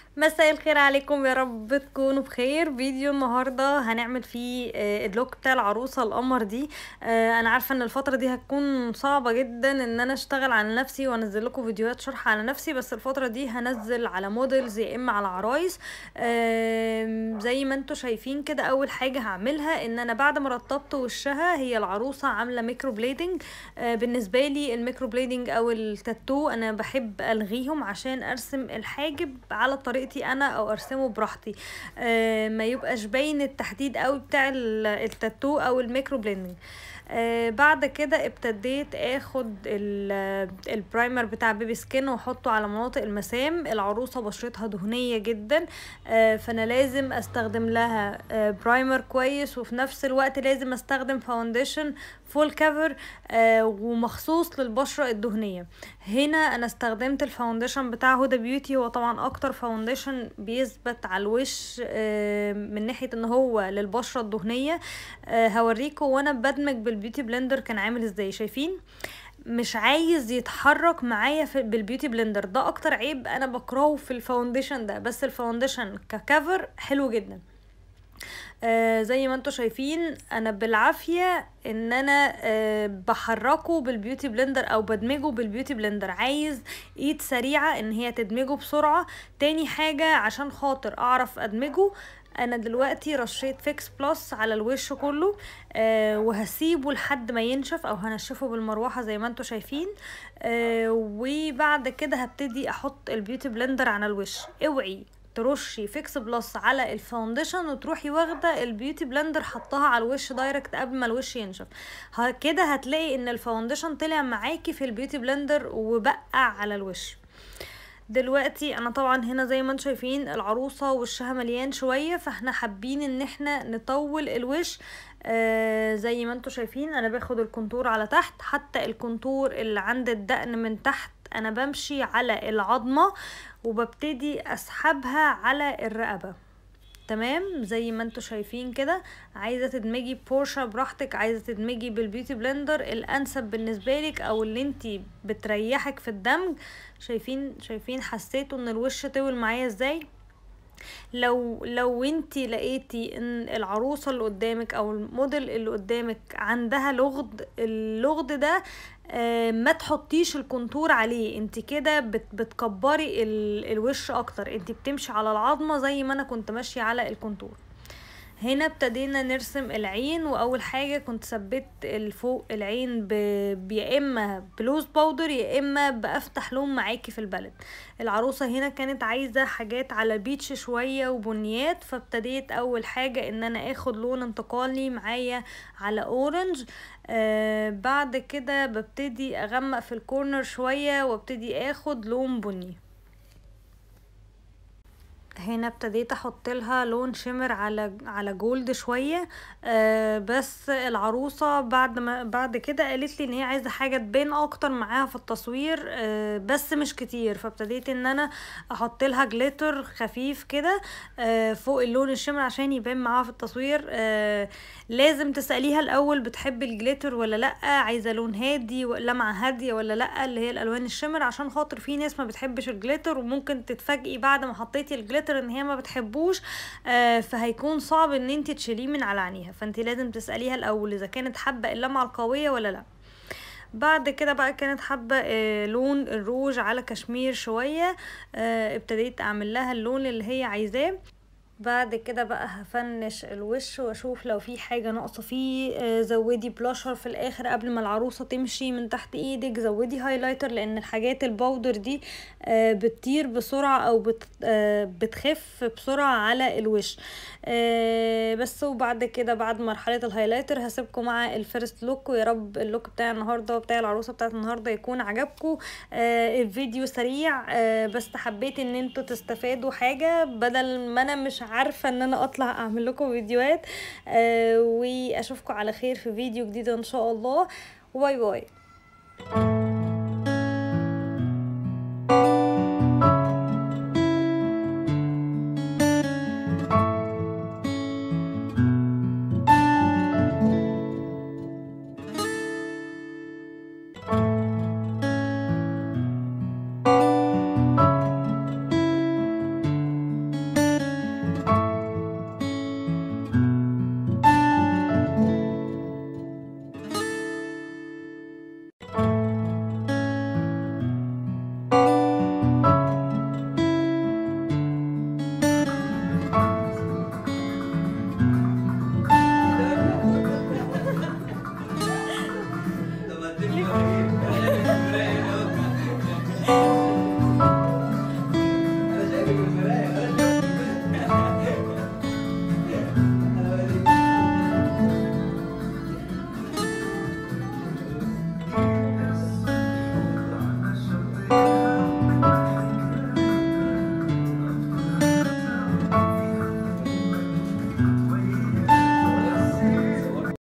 مساء الخير عليكم يا رب تكونوا بخير فيديو النهارده هنعمل فيه آه، اللوك بتاع العروسه القمر دي آه، انا عارفه ان الفتره دي هتكون صعبه جدا ان انا اشتغل على نفسي وانزل لكم فيديوهات شرح على نفسي بس الفتره دي هنزل على موديلز يا اما على عرايس آم، زي ما انتوا شايفين كده اول حاجه هعملها ان انا بعد ما رطبت وشها هي العروسه عامله ميكرو بليدنج آه، بالنسبه لي الميكرو بليدنج او التاتو انا بحب الغيهم عشان ارسم الحاجب على طريقتي انا او ارسمه براحتي آه، ما يبقاش باين التحديد قوي بتاع ال- التاتو او الميكرو بليدنج آه بعد كده ابتديت اخد ال- البرايمر بتاع بيبي سكين واحطه على مناطق المسام العروسه بشرتها دهنيه جدا آه فانا لازم استخدم لها آه برايمر كويس وفي نفس الوقت لازم استخدم فاونديشن فول كفر آه ومخصوص للبشره الدهنيه هنا انا استخدمت الفاونديشن بتاع هدى بيوتي هو طبعا اكتر فاونديشن بيثبت على الوش آه من ناحيه ان هو للبشره الدهنيه آه هوريكم وانا بدمج بالبيوتي بلندر كان عامل ازاي شايفين مش عايز يتحرك معايا في بالبيوتي بلندر ده اكتر عيب انا بكرهه في الفاونديشن ده بس الفاونديشن ككفر حلو جدا آه زي ما انتوا شايفين انا بالعافية ان انا آه بحركه بالبيوتي بلندر او بدمجه بالبيوتي بلندر عايز ايد سريعة ان هي تدمجه بسرعة تاني حاجة عشان خاطر اعرف ادمجه انا دلوقتي رشيت فيكس بلس على الوش كله آه وهسيبه لحد ما ينشف او هنشفه بالمروحة زي ما انتوا شايفين آه وبعد كده هبتدي احط البيوتي بلندر على الوش اوعي ترشي فيكس بلس على الفاونديشن وتروحي واخده البيوتي بلندر حطها على الوش دايركت قبل ما الوش ينشف ه- كده هتلاقي ان الفاونديشن طلع معاكي في البيوتي بلندر وبقع على الوش دلوقتي انا طبعا هنا زي ما انتم شايفين العروسه وشها مليان شويه فاحنا حابين ان احنا نطول الوش آه زي ما انتم شايفين انا باخد الكونتور على تحت حتى الكونتور اللي عند الدقن من تحت انا بمشي على العظمه وببتدي اسحبها على الرقبه تمام زي ما انتوا شايفين كده عايزه تدمجي بورشا براحتك عايزه تدمجي بالبيوتي بلندر الانسب بالنسبه لك او اللي انتي بتريحك في الدمج شايفين شايفين حسيتوا ان الوش طول معايا ازاي لو لو انتي لقيتي ان العروسه اللي قدامك او الموديل اللي قدامك عندها لغد اللغد ده آه، ما تحطيش الكونتور عليه انت كده بت بتكبري ال- الوش اكتر انت بتمشي على العظمه زي ما انا كنت ماشيه على الكونتور هنا ابتدينا نرسم العين واول حاجه كنت ثبت الفوق العين ب... يا اما بلوز باودر يا اما بافتح لون معاكي في البلد العروسه هنا كانت عايزه حاجات على بيتش شويه وبنيات فابتديت اول حاجه ان انا اخد لون انتقالي معايا على اورنج آه بعد كده ببتدي اغمق في الكورنر شويه وابتدي اخد لون بني هنا ابتديت احط لها لون شمر على على جولد شويه آه بس العروسه بعد ما بعد كده قالت لي ان هي عايزه حاجه تبان اكتر معاها في التصوير آه بس مش كتير فابتديت ان انا احط لها جليتر خفيف كده آه فوق اللون الشمر عشان يبان معاها في التصوير آه لازم تساليها الاول بتحب الجليتر ولا لا عايزه لون هادي لمعه هاديه ولا لا اللي هي الالوان الشمر عشان خاطر في ناس ما بتحبش الجليتر وممكن تتفاجئي بعد ما حطيتي الجليتر ان هي ما بتحبوش آه فهيكون صعب ان انت تشيليه من على عينيها فانت لازم تساليها الاول اذا كانت حابه اللمعه القويه ولا لا بعد كده بقى كانت حابة آه لون الروج على كشمير شوية آه ابتديت اعمل لها اللون اللي هي عايزاه بعد كده بقى هفنش الوش واشوف لو في حاجة ناقصة فيه آه، زودي بلاشر في الاخر قبل ما العروسة تمشي من تحت ايدك زودي هايلايتر لان الحاجات الباودر دي آه، بتطير بسرعة او بت آه، بتخف بسرعة على الوش آه، بس وبعد كده بعد مرحلة الهايلايتر هسيبكم مع الفيرست لوك ويا رب اللوك بتاع النهاردة وبتاع العروسة بتاعت النهاردة يكون عجبكم آه، الفيديو سريع آه، بس حبيت ان انتوا تستفادوا حاجة بدل ما انا مش عارفة ان انا اطلع اعمل لكم فيديوهات آه، واشوفكم على خير في فيديو جديد ان شاء الله باي باي